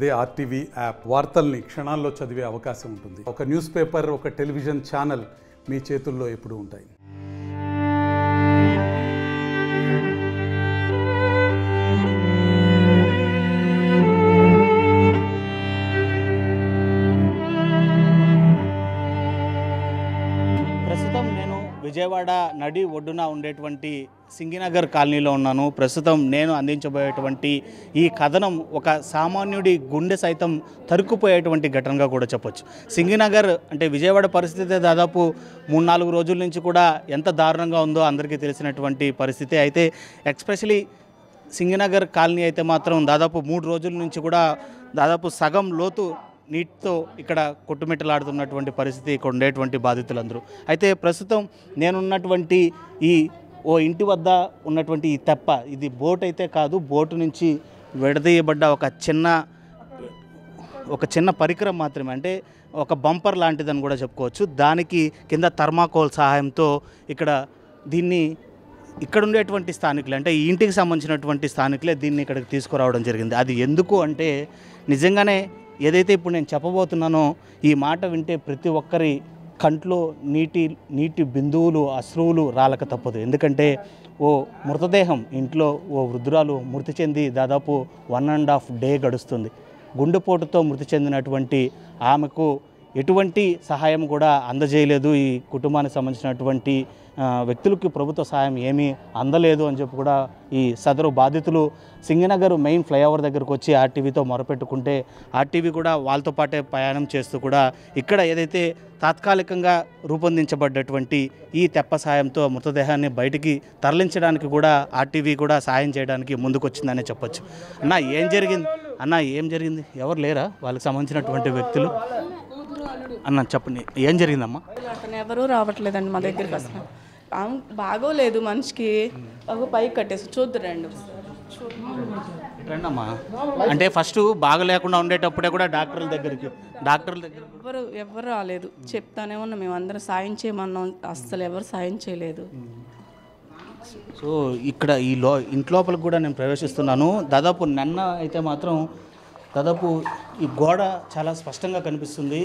అదే RTV app వార్తల్ని క్షణాల్లో చదివే అవకాశం ఉంటుంది ఒక న్యూస్ పేపర్ ఒక టెలివిజన్ ఛానల్ మీ చేతుల్లో ఎప్పుడూ ఉంటాయి ప్రస్తుతం నేను విజయవాడ నడి ఒడ్డున ఉండేటువంటి సింగినగర్ కాలనీలో ఉన్నాను ప్రస్తుతం నేను అందించబోయేటువంటి ఈ కథనం ఒక సామాన్యుడి గుండె సైతం తరుక్కుపోయేటువంటి ఘటనగా కూడా చెప్పొచ్చు సింగినగర్ అంటే విజయవాడ పరిస్థితి దాదాపు మూడు నాలుగు రోజుల నుంచి కూడా ఎంత దారుణంగా ఉందో అందరికీ తెలిసినటువంటి పరిస్థితి అయితే ఎక్స్పెషలీ సింగనగర్ కాలనీ అయితే మాత్రం దాదాపు మూడు రోజుల నుంచి కూడా దాదాపు సగం లోతు నీటితో ఇక్కడ కొట్టుమిట్టలాడుతున్నటువంటి పరిస్థితి ఇక్కడ ఉండేటువంటి బాధితులందరూ అయితే ప్రస్తుతం నేనున్నటువంటి ఈ ఓ ఇంటి వద్ద ఉన్నటువంటి ఈ తెప్ప ఇది బోట్ అయితే కాదు బోటు నుంచి విడదీయబడ్డ ఒక చిన్న ఒక చిన్న పరికరం మాత్రమే అంటే ఒక బంపర్ లాంటిదని కూడా చెప్పుకోవచ్చు దానికి కింద థర్మాకోల్ సహాయంతో ఇక్కడ దీన్ని ఇక్కడ ఉండేటువంటి స్థానికులు అంటే ఈ ఇంటికి సంబంధించినటువంటి స్థానికులే దీన్ని ఇక్కడికి తీసుకురావడం జరిగింది అది ఎందుకు అంటే నిజంగానే ఏదైతే ఇప్పుడు నేను చెప్పబోతున్నానో ఈ మాట వింటే ప్రతి ఒక్కరి కంట్లో నీటి నీటి బిందువులు అశ్రువులు రాలక తప్పదు ఎందుకంటే ఓ మృతదేహం ఇంట్లో ఓ వృద్ధురాలు మృతి చెంది దాదాపు వన్ అండ్ హాఫ్ డే గడుస్తుంది గుండెపోటుతో మృతి చెందినటువంటి ఆమెకు ఎటువంటి సహాయం కూడా అందజేయలేదు ఈ కుటుంబానికి సంబంధించినటువంటి ఆ, వ్యక్తులకి ప్రభుత్వ సహాయం ఏమీ అందలేదు అని చెప్పి కూడా ఈ సదరు బాధితులు సింగనగర్ మెయిన్ ఫ్లైఓవర్ దగ్గరకు వచ్చి ఆర్టీవీతో మొరపెట్టుకుంటే ఆర్టీవీ కూడా వాళ్ళతో పాటే ప్రయాణం చేస్తూ కూడా ఇక్కడ ఏదైతే తాత్కాలికంగా రూపొందించబడ్డటువంటి ఈ తెప్ప సాయంతో మృతదేహాన్ని బయటికి తరలించడానికి కూడా ఆర్టీవీ కూడా సాయం చేయడానికి ముందుకొచ్చిందనే చెప్పొచ్చు అన్న ఏం జరిగింది అన్న ఏం జరిగింది ఎవరు లేరా వాళ్ళకి సంబంధించినటువంటి వ్యక్తులు అన్న చెప్పండి ఏం జరిగిందమ్మా అతను ఎవరూ రావట్లేదండి మా దగ్గరికి అసలు ఆమె బాగోలేదు మనిషికి ఒక పైకి కట్టేసి చూద్దురండి రండమ్మా అంటే ఫస్ట్ బాగా లేకుండా ఉండేటప్పుడే కూడా డాక్టర్ల దగ్గరికి డాక్టర్ల దగ్గర ఎవరు ఎవరు రాలేదు చెప్తానే ఉన్నాం మేము అందరం సాయం చేయమన్నాం అస్సలు ఎవరు సాయం చేయలేదు సో ఇక్కడ ఈ లో ఇంట్లోపలికి కూడా నేను ప్రవేశిస్తున్నాను దాదాపు నిన్న అయితే మాత్రం దాదాపు ఈ గోడ చాలా స్పష్టంగా కనిపిస్తుంది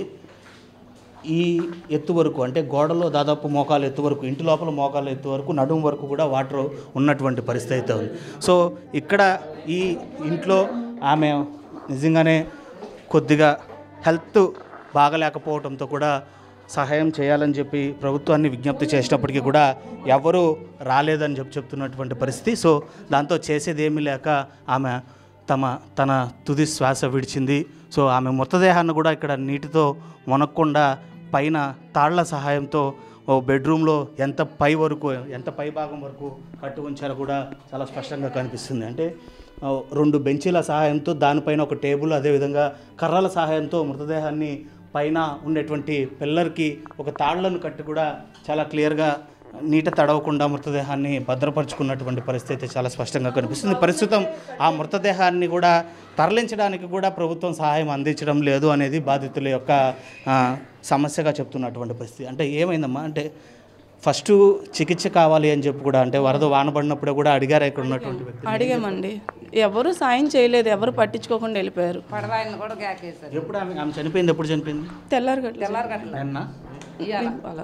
ఈ ఎత్తు వరకు అంటే గోడలో దాదాపు మోకాలు ఎత్తు వరకు ఇంటి లోపల మోకాలు ఎత్తు వరకు నడుము వరకు కూడా వాటర్ ఉన్నటువంటి పరిస్థితి అయితే ఉంది సో ఇక్కడ ఈ ఇంట్లో ఆమె నిజంగానే కొద్దిగా హెల్త్ బాగలేకపోవడంతో కూడా సహాయం చేయాలని చెప్పి ప్రభుత్వాన్ని విజ్ఞప్తి చేసినప్పటికీ కూడా ఎవరు రాలేదని చెప్పి చెప్తున్నటువంటి పరిస్థితి సో దాంతో చేసేది ఏమీ లేక ఆమె తమ తన తుది శ్వాస విడిచింది సో ఆమె మృతదేహాన్ని కూడా ఇక్కడ నీటితో మునక్కుండా పైన తాళ్ల సహాయంతో ఓ బెడ్రూమ్లో ఎంత పై వరకు ఎంత పై భాగం వరకు కట్టు ఉంచారో కూడా చాలా స్పష్టంగా కనిపిస్తుంది అంటే ఆ, రెండు బెంచీల సహాయంతో దానిపైన ఒక టేబుల్ అదేవిధంగా కర్రల సహాయంతో మృతదేహాన్ని పైన ఉండేటువంటి పిల్లర్కి ఒక తాళ్లను కట్టి కూడా చాలా క్లియర్గా నీట తడవకుండా మృతదేహాన్ని భద్రపరుచుకున్నటువంటి పరిస్థితి అయితే చాలా స్పష్టంగా కనిపిస్తుంది ప్రస్తుతం ఆ మృతదేహాన్ని కూడా తరలించడానికి కూడా ప్రభుత్వం సహాయం అందించడం లేదు అనేది బాధితుల యొక్క ఆ, సమస్యగా చెప్తున్నటువంటి పరిస్థితి అంటే ఏమైందమ్మా అంటే ఫస్ట్ చికిత్స కావాలి అని చెప్పి కూడా అంటే వరద వానబడినప్పుడే కూడా అడిగారు ఇక్కడ ఉన్నటువంటి వ్యక్తి అడిగామండి ఎవరు సాయం చేయలేదు ఎవరు పట్టించుకోకుండా వెళ్ళిపోయారు ఎప్పుడు ఆమె ఆమె చనిపోయింది ఎప్పుడు చనిపోయింది తెల్లారి గట్ల నిన్న అలా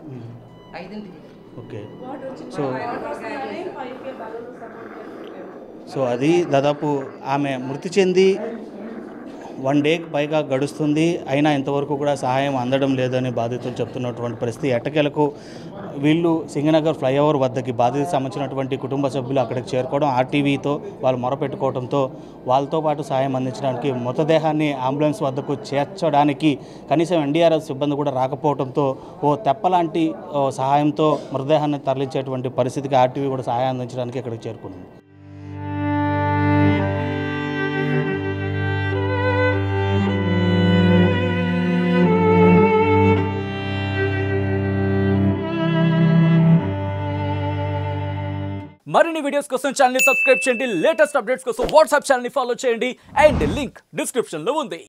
ఓకే సో సో అది దాదాపు ఆమె మృతి చెంది వన్ డేకి పైగా గడుస్తుంది అయినా ఇంతవరకు కూడా సహాయం అందడం లేదని బాధితులు చెప్తున్నటువంటి పరిస్థితి ఎట్టకేలకు వీళ్ళు సింగనగర్ ఫ్లైఓవర్ వద్దకి బాధిత సంబంధించినటువంటి కుటుంబ సభ్యులు అక్కడికి చేరుకోవడం ఆర్టీవీతో వాళ్ళు మొరపెట్టుకోవడంతో వాళ్ళతో పాటు సహాయం అందించడానికి మృతదేహాన్ని అంబులెన్స్ వద్దకు చేర్చడానికి కనీసం ఎన్డీఆర్ఎఫ్ సిబ్బంది కూడా రాకపోవడంతో ఓ తెప్పలాంటి ఓ సహాయంతో మృతదేహాన్ని తరలించేటువంటి పరిస్థితికి ఆర్టీవీ కూడా సహాయం అందించడానికి ఇక్కడికి చేరుకుంది మరిన్ని వీడియోస్ కోసం ఛానల్ సబ్స్క్రైబ్ చేయండి లేటెస్ట్ అప్డేట్స్ కోసం వాట్సాప్ ఛానల్ ఫాలో చేయండి అండ్ లింక్ డిస్క్రిప్షన్ లో ఉంది